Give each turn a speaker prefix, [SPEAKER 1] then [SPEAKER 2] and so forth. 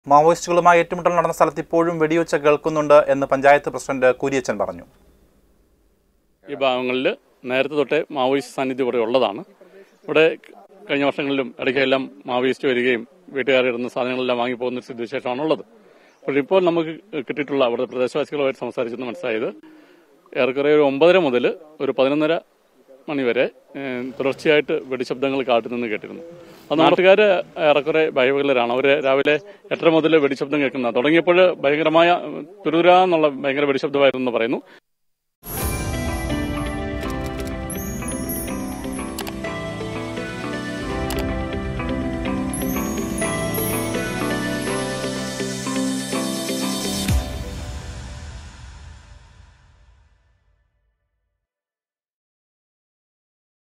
[SPEAKER 1] മാവോയിസ്റ്റുകളുമായി ഏറ്റുമുട്ടൽ നടന്ന സ്ഥലത്ത് ഇപ്പോഴും വെടിയൊച്ച കേൾക്കുന്നുണ്ട് എന്ന് പഞ്ചായത്ത് പ്രസിഡന്റ് കുര്യച്ചൻ പറഞ്ഞു
[SPEAKER 2] ഈ ഭാഗങ്ങളിൽ നേരത്തെ തൊട്ടേ മാവോയിസ്റ്റ് സാന്നിധ്യം ഇവിടെ ഉള്ളതാണ് ഇവിടെ കഴിഞ്ഞ വർഷങ്ങളിലും ഇടയ്ക്കെല്ലാം മാവോയിസ്റ്റ് വരികയും വീട്ടുകാർ ഇടുന്ന സാധനങ്ങളെല്ലാം വാങ്ങിപ്പോകുന്ന ഒരു സ്ഥിതിവിശേഷമാണ് ഉള്ളത് പക്ഷേ ഇപ്പോൾ നമുക്ക് കിട്ടിയിട്ടുള്ള അവിടെ പ്രദേശവാസികളുമായിട്ട് സംസാരിച്ചെന്ന് മനസ്സിലായത് ഏറെക്കുറെ ഒരു ഒമ്പതര മുതൽ ഒരു പതിനൊന്നര മണി വരെ ഏഹ്, തുടർച്ചയായിട്ട് വെടിശബ്ദങ്ങൾ കാട്ടുനിന്ന് കേട്ടിരുന്നു അത് നാട്ടുകാർ ഏറെക്കുറെ ഭയവികലരാണ് അവർ രാവിലെ എട്ടര മുതൽ വെടിശബ്ദം കേൾക്കുന്ന തുടങ്ങിയപ്പോൾ ഭയങ്കരമായ തുരുതുരാന്നുള്ള ഭയങ്കര വെടിശബ്ദമായിരുന്നു എന്ന് പറയുന്നു